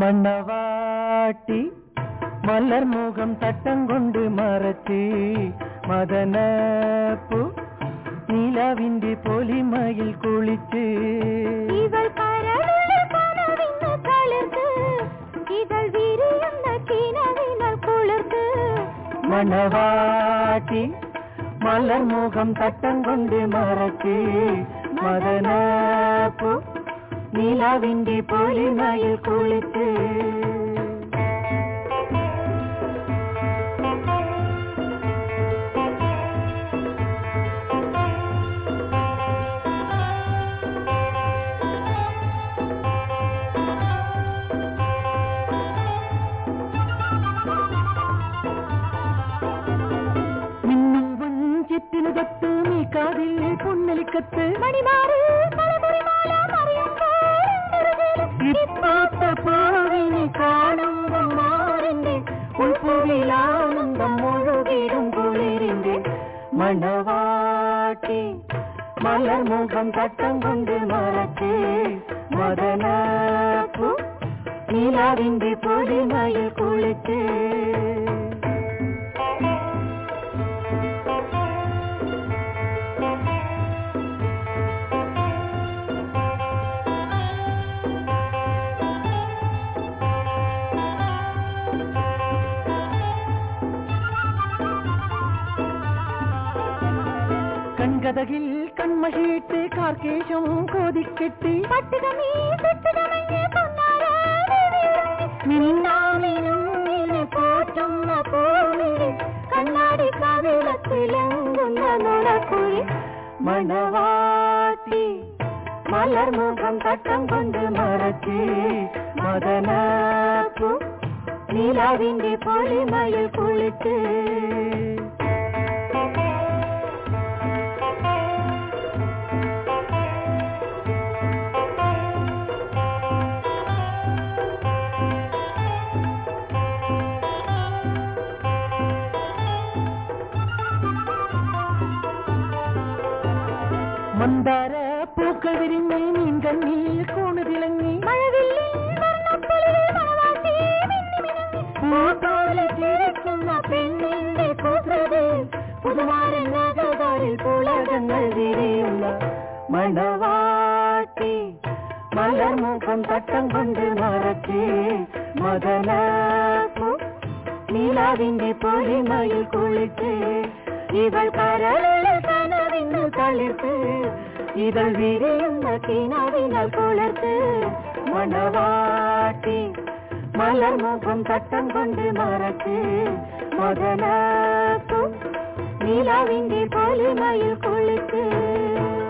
மன்னவாட்டி மலர் முகம் தட்டங்கொண்டு மறைச்சி மதனப்பு நிலவிந்தி பொலிமையில் குளிச்சு இவள் பரவல கனவின கழுத்து இதழ் விரியுന്ന கிணவினால் குளிர்த்து மணவாட்டி மலர் முகம் தட்டங்கொண்டு மறைச்சி மதனப்பு நிலவிந்தி பொலிமையில் குளிச்சு மின்னும் வஞ்சித்தினு தொட்டு நீ காதில் பொன்னலிக்கத்து மணிமாறு மலபுரி மாலா மறியும் இப்பாத்த பாவினி காணும் மாறின்றே உள்புவில் ஆனந்தம் முழுகிடும் குளிரின்றே மணவாட்டி மலர் முகம் தட்டம் கொண்டு மறச்சு மதனப்பு நிலாவிந்தி பொலிமையில் குளிச்சு கண்கதகில் கண்மகிழ்த்து கார்கேஷம் கோதிக்கெட்டி பட்டுதமே சுட்டுதமைய பொன்னார மின்னாமினும் நீனை போற்றும் பூமிழி கண்ணாடி கவிழத்திலெங்குന്ന നുണക്കുഴി மணவாட்டி மலர் முகம் தட்டம் கொண்டு மறைச்சி மதனப்பு நிலவிந்தி பொலிமையில் குளித்து மந்தார பூக்கள் விரிந்து மீன்கள் நீல் கூணுதிலங்கி മഴവില്ലിൻ വർണ്ണപ്പൊലിവിൽ മണവാട്ടി മിന്നിമിനുങ്ങി പൂത്തോലെ ചിരിക്കുന്ന പെണ്ണിന്റെ കുസൃതി പുതുമാരൻ നഗതാരിൽ പുളകങ്ങൾ വിരിയുന്ന മണവാട്ടി മലർ മുഖം തട്ടം കൊണ്ട് മറച്ച് മദനപ്പു നിലാവിന്റെ പൊലിമയിൽ കുളിച്ച് ഇവൾ കരളുള്ള കനവിന്ന് തളിർത്ത് ഇതൾ വിരിയുന്ന കിനാവിനാൽ കുളിർത്ത് മണവാട്ടി മലർ മുഖം തട്ടം കൊണ്ട് മറച്ച് മദനപ്പു നിലാവിന്റെ പൊലിമയിൽ കുളിച്ച്